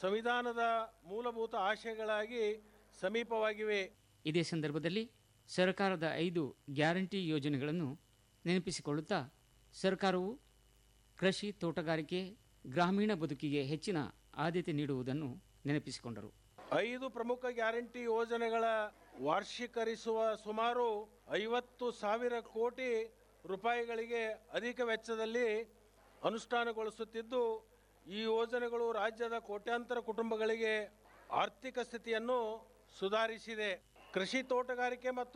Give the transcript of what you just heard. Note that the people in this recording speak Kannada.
ಸಂವಿಧಾನದ ಮೂಲಭೂತ ಆಶಯಗಳಾಗಿ ಸಮೀಪವಾಗಿವೆ ಇದೇ ಸಂದರ್ಭದಲ್ಲಿ ಸರ್ಕಾರದ ಐದು ಗ್ಯಾರಂಟಿ ಯೋಜನೆಗಳನ್ನು ನೆನಪಿಸಿಕೊಳ್ಳುತ್ತಾ ಸರ್ಕಾರವು ಕೃಷಿ ತೋಟಗಾರಿಕೆ ಗ್ರಾಮೀಣ ಬದುಕಿಗೆ ಹೆಚ್ಚಿನ ಆದ್ಯತೆ ನೀಡುವುದನ್ನು ನೆನಪಿಸಿಕೊಂಡರು ಐದು ಪ್ರಮುಖ ಗ್ಯಾರಂಟಿ ಯೋಜನೆಗಳ ವಾರ್ಷಿಕರಿಸುವ ಸುಮಾರು ಐವತ್ತು ಸಾವಿರ ಕೋಟಿ ರೂಪಾಯಿಗಳಿಗೆ ಅಧಿಕ ವೆಚ್ಚದಲ್ಲಿ ಅನುಷ್ಠಾನಗೊಳಿಸುತ್ತಿದ್ದು ಈ ಯೋಜನೆಗಳು ರಾಜ್ಯದ ಕೋಟ್ಯಾಂತರ ಕುಟುಂಬಗಳಿಗೆ ಆರ್ಥಿಕ ಸ್ಥಿತಿಯನ್ನು ಸುಧಾರಿಸಿದೆ ಕೃಷಿ ತೋಟಗಾರಿಕೆ ಮತ್ತು